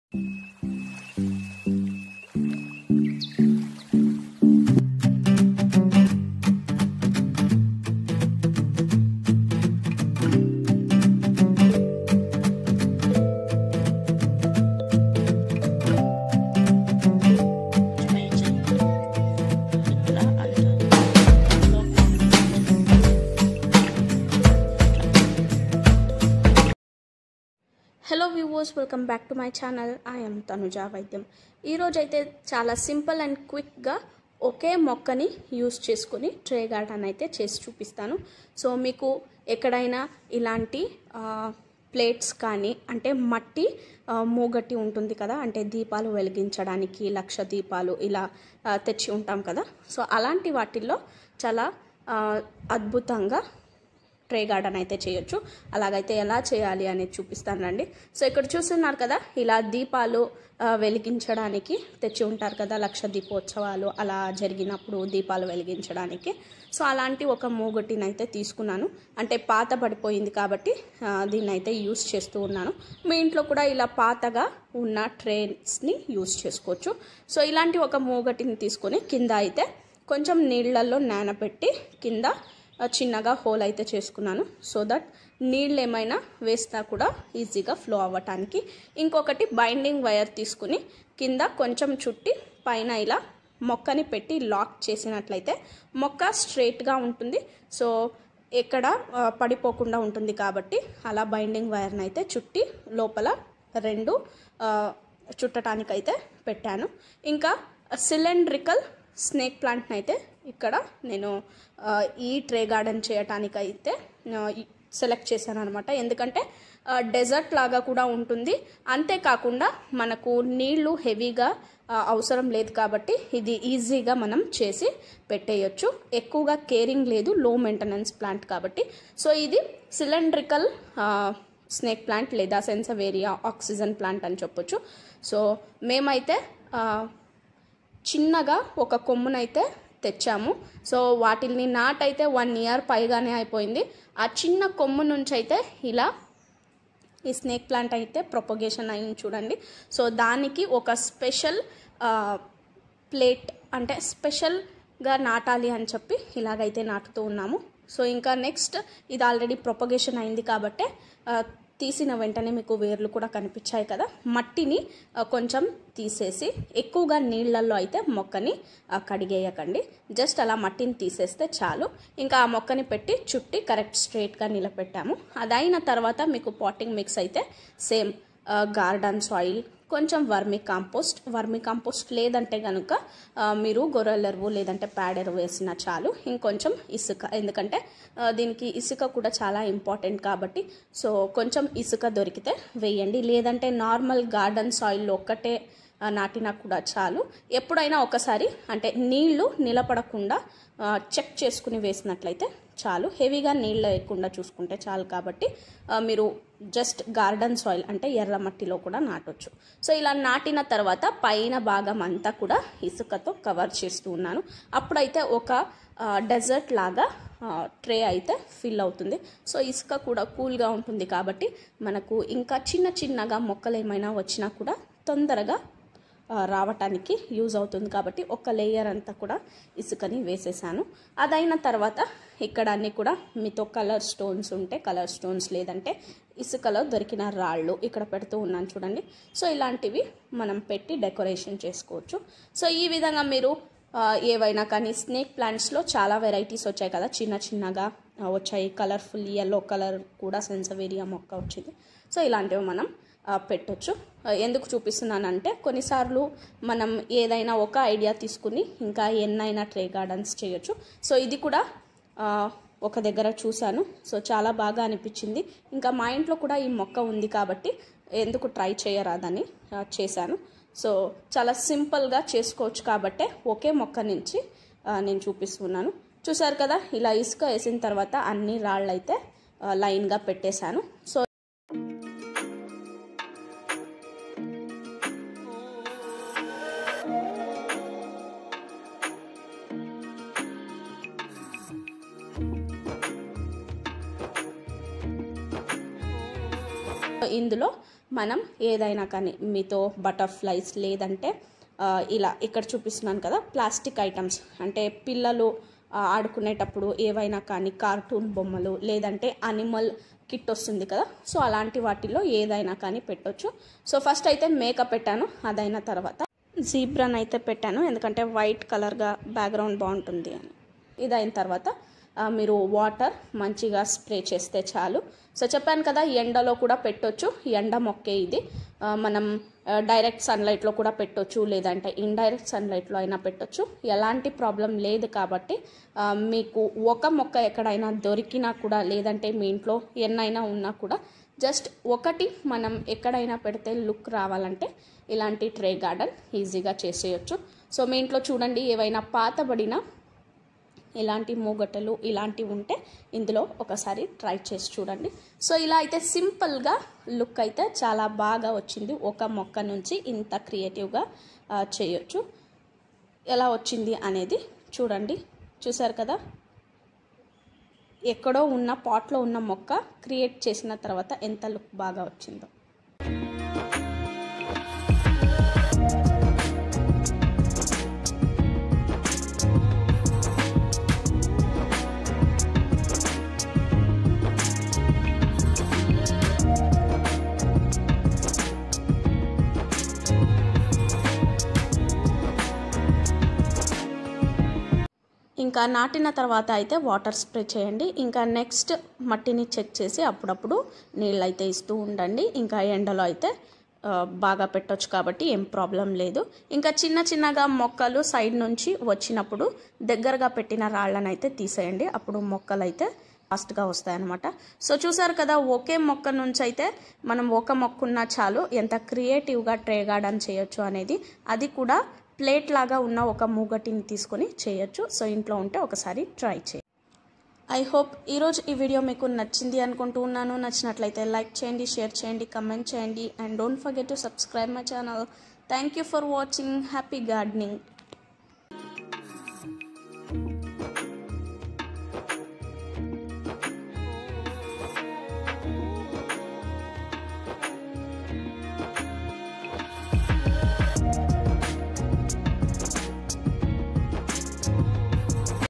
hello viewers welcome back to my channel I'm Tanuja వైద్యం ఈరోజు అయితే చాలా సింపుల్ అండ్ క్విక్గా ఒకే మొక్కని యూస్ చేసుకొని ట్రే గార్డెన్ అయితే చేసి చూపిస్తాను సో మీకు ఎక్కడైనా ఇలాంటి ప్లేట్స్ కానీ అంటే మట్టి ఆ, మూగట్టి ఉంటుంది కదా అంటే దీపాలు వెలిగించడానికి లక్ష దీపాలు ఇలా ఆ, తెచ్చి ఉంటాం కదా సో అలాంటి వాటిల్లో చాలా ఆ, అద్భుతంగా ట్రే గార్డెన్ అయితే చేయొచ్చు అలాగైతే ఎలా చేయాలి అనేది చూపిస్తానండి సో ఇక్కడ చూస్తున్నారు కదా ఇలా దీపాలు ఆ, వెలిగించడానికి తెచ్చి ఉంటారు కదా లక్ష దీపోత్సవాలు అలా జరిగినప్పుడు దీపాలు వెలిగించడానికి సో అలాంటి ఒక మూగొట్టిని అయితే తీసుకున్నాను అంటే పాత పడిపోయింది కాబట్టి ఆ, దీన్ని అయితే యూస్ చేస్తూ ఉన్నాను మీ ఇంట్లో కూడా ఇలా పాతగా ఉన్న ట్రేస్ని యూస్ చేసుకోవచ్చు సో ఇలాంటి ఒక మూగటిని తీసుకొని కింద అయితే కొంచెం నీళ్ళల్లో నానబెట్టి కింద ఆ, చిన్నగా హోల్ అయితే చేసుకున్నాను సో దట్ నీళ్ళు ఏమైనా వేసినా కూడా ఈజీగా ఫ్లో అవ్వటానికి ఇంకొకటి బైండింగ్ వైర్ తీసుకుని కింద కొంచెం చుట్టి పైన ఇలా మొక్కని పెట్టి లాక్ చేసినట్లయితే మొక్క స్ట్రైట్గా ఉంటుంది సో ఎక్కడ ఆ, పడిపోకుండా ఉంటుంది కాబట్టి అలా బైండింగ్ వైర్ని అయితే చుట్టి లోపల రెండు ఆ, చుట్టటానికైతే పెట్టాను ఇంకా సిలిండ్రికల్ స్నేక్ ప్లాంట్ని అయితే ఇక్కడ నేను ఆ, ఈ ట్రే గార్డెన్ చేయటానికైతే సెలెక్ట్ చేశాను అనమాట ఎందుకంటే డెజర్ట్ లాగా కూడా ఉంటుంది అంతేకాకుండా మనకు నీళ్లు హెవీగా ఆ, అవసరం లేదు కాబట్టి ఇది ఈజీగా మనం చేసి పెట్టేయచ్చు ఎక్కువగా కేరింగ్ లేదు లో మెయింటెనెన్స్ ప్లాంట్ కాబట్టి సో ఇది సిలిండ్రికల్ స్నేక్ ప్లాంట్ లేదా సెన్సవేరియా ఆక్సిజన్ ప్లాంట్ అని చెప్పొచ్చు సో మేమైతే ఆ, చిన్నగా ఒక కొమ్మునైతే తెచ్చాము సో వాటిని నాటైతే వన్ ఇయర్ పైగానే అయిపోయింది ఆ చిన్న కొమ్ము నుంచి అయితే ఇలా ఈ స్నేక్ ప్లాంట్ అయితే ప్రొపగేషన్ అయింది చూడండి సో దానికి ఒక స్పెషల్ ప్లేట్ అంటే స్పెషల్గా నాటాలి అని చెప్పి ఇలాగైతే నాటుతూ ఉన్నాము సో ఇంకా నెక్స్ట్ ఇది ఆల్రెడీ ప్రొపగేషన్ అయింది కాబట్టి ఆ, తీసిన వెంటనే మీకు వేర్లు కూడా కనిపించాయి కదా మట్టిని ఆ, కొంచెం తీసేసి ఎక్కువగా నీళ్ళల్లో అయితే మొక్కని ఆ, కడిగేయకండి జస్ట్ అలా మట్టిని తీసేస్తే చాలు ఇంకా ఆ మొక్కని పెట్టి చుట్టి కరెక్ట్ స్ట్రైట్గా నిలబెట్టాము అదైన తర్వాత మీకు పాటింగ్ మిక్స్ అయితే సేమ్ గార్డెన్ సాయిల్ కొంచెం వర్మి కాంపోస్ట్ వర్మి కాంపోస్ట్ లేదంటే కనుక ఆ, మీరు గొర్రెల ఎరువు లేదంటే పేడ ఎరువు వేసినా చాలు ఇంకొంచెం ఇసుక ఎందుకంటే ఆ, దీనికి ఇసుక కూడా చాలా ఇంపార్టెంట్ కాబట్టి సో కొంచెం ఇసుక దొరికితే వేయండి లేదంటే నార్మల్ గార్డెన్ సాయిల్లో ఒక్కటే ఆ, నాటినా కూడా చాలు ఎప్పుడైనా ఒకసారి అంటే నీళ్లు నిలబడకుండా ఆ, చెక్ చేసుకుని వేసినట్లయితే చాలు హెవీగా నీళ్ళు లేకుండా చూసుకుంటే చాలు కాబట్టి ఆ, మీరు జస్ట్ గార్డెన్ సాయిల్ అంటే ఎర్ర మట్టిలో కూడా నాటొచ్చు సో ఇలా నాటిన తర్వాత పైన భాగం అంతా కూడా ఇసుకతో కవర్ చేస్తూ ఉన్నాను అప్పుడైతే ఒక డెజర్ట్ లాగా ట్రే అయితే ఫిల్ అవుతుంది సో ఇసుక కూడా కూల్గా ఉంటుంది కాబట్టి మనకు ఇంకా చిన్న చిన్నగా మొక్కలు ఏమైనా వచ్చినా కూడా తొందరగా ఆ, రావటానికి యూజ్ అవుతుంది కాబట్టి ఒక లేయర్ అంతా కూడా ఇసుకని వేసేసాను అదైన తర్వాత ఇక్కడ అన్నీ కూడా మీతో కలర్ స్టోన్స్ ఉంటే కలర్ స్టోన్స్ లేదంటే ఇసుకలో దొరికిన రాళ్ళు ఇక్కడ పెడుతూ ఉన్నాను చూడండి సో ఇలాంటివి మనం పెట్టి డెకరేషన్ చేసుకోవచ్చు సో ఈ విధంగా మీరు ఆ, ఏవైనా కానీ స్నేక్ ప్లాంట్స్లో చాలా వెరైటీస్ వచ్చాయి కదా చిన్న చిన్నగా ఆ, వచ్చాయి కలర్ఫుల్ ఎల్లో కలర్ కూడా సెన్సవేరియా మొక్క వచ్చింది సో ఇలాంటివి మనం ఆ, పెట్టొచ్చు ఆ, ఎందుకు చూపిస్తున్నానంటే కొన్నిసార్లు మనం ఏదైనా ఒక ఐడియా తీసుకుని ఇంకా ఎన్నైనా ట్రే గార్డెన్స్ చేయొచ్చు సో ఇది కూడా ఆ, ఒక దగ్గర చూశాను సో చాలా బాగా అనిపించింది ఇంకా మా ఇంట్లో కూడా ఈ మొక్క ఉంది కాబట్టి ఎందుకు ట్రై చేయరాదని ఆ, చేశాను సో చాలా సింపుల్గా చేసుకోవచ్చు కాబట్టే ఒకే మొక్క నుంచి ఆ, నేను చూపిస్తున్నాను చూసారు కదా ఇలా ఇసుక వేసిన తర్వాత అన్ని రాళ్ళు అయితే ఆ, లైన్గా పెట్టేశాను సో ఇందులో మనం ఏదైనా కానీ మీతో బటర్ఫ్లైస్ లేదంటే ఆ, ఇలా ఇక్కడ చూపిస్తున్నాను కదా ప్లాస్టిక్ ఐటమ్స్ అంటే పిల్లలు ఆ, ఆడుకునేటప్పుడు ఏవైనా కానీ కార్టూన్ బొమ్మలు లేదంటే అనిమల్ కిట్ వస్తుంది కదా సో అలాంటి వాటిల్లో ఏదైనా కానీ పెట్టొచ్చు సో ఫస్ట్ అయితే మేకప్ పెట్టాను అదైన తర్వాత జీబ్రాన్ అయితే పెట్టాను ఎందుకంటే వైట్ కలర్గా బ్యాక్గ్రౌండ్ బాగుంటుంది అని ఇది అయిన తర్వాత ఆ, మీరు వాటర్ మంచిగా స్ప్రే చేస్తే చాలు సో చెప్పాను కదా ఎండలో కూడా పెట్టొచ్చు ఎండ మొక్కే ఇది ఆ, మనం ఆ, డైరెక్ట్ సన్లైట్లో కూడా పెట్టొచ్చు లేదంటే ఇండైరెక్ట్ సన్లైట్లో అయినా పెట్టొచ్చు ఎలాంటి ప్రాబ్లం లేదు కాబట్టి ఆ, మీకు ఒక మొక్క ఎక్కడైనా దొరికినా కూడా లేదంటే మీ ఇంట్లో ఎన్నైనా ఉన్నా కూడా జస్ట్ ఒకటి మనం ఎక్కడైనా పెడితే లుక్ రావాలంటే ఇలాంటి ట్రే గార్డెన్ ఈజీగా చేసేయచ్చు సో మీ ఇంట్లో చూడండి ఏవైనా పాతబడిన ఇలాంటి మూగటలు ఇలాంటివి ఉంటే ఇందులో ఒకసారి ట్రై చేసి చూడండి సో ఇలా అయితే సింపుల్గా లుక్ అయితే చాలా బాగా వచ్చింది ఒక మొక్క నుంచి ఇంత క్రియేటివ్గా ఆ, చేయొచ్చు ఎలా వచ్చింది అనేది చూడండి చూసారు కదా ఎక్కడో ఉన్న పాట్లో ఉన్న మొక్క క్రియేట్ చేసిన తర్వాత ఎంత లుక్ బాగా వచ్చిందో ఇంకా నాటిన తర్వాత అయితే వాటర్ స్ప్రే చేయండి ఇంకా నెక్స్ట్ మట్టిని చెక్ చేసి అప్పుడప్పుడు నీళ్ళు అయితే ఇస్తూ ఉండండి ఇంకా ఎండలో అయితే ఆ, బాగా పెట్టొచ్చు కాబట్టి ఏం ప్రాబ్లం లేదు ఇంకా చిన్న చిన్నగా మొక్కలు సైడ్ నుంచి వచ్చినప్పుడు దగ్గరగా పెట్టిన రాళ్ళని అయితే తీసేయండి అప్పుడు మొక్కలు అయితే ఫాస్ట్గా వస్తాయన్నమాట సో చూసారు కదా ఒకే మొక్క నుంచి అయితే మనం ఒక మొక్క ఉన్నా చాలు ఎంత క్రియేటివ్గా ట్రే గార్డెన్ చేయొచ్చు అనేది అది కూడా ప్లేట్ లాగా ఉన్న ఒక మూగటిని తీసుకొని చేయొచ్చు సో ఇంట్లో ఉంటే ఒకసారి ట్రై చేయండి ఐ హోప్ ఈరోజు ఈ వీడియో మీకు నచ్చింది అనుకుంటూ ఉన్నాను నచ్చినట్లయితే లైక్ చేయండి షేర్ చేయండి కమెంట్ చేయండి and don't forget to subscribe my channel thank you for watching happy gardening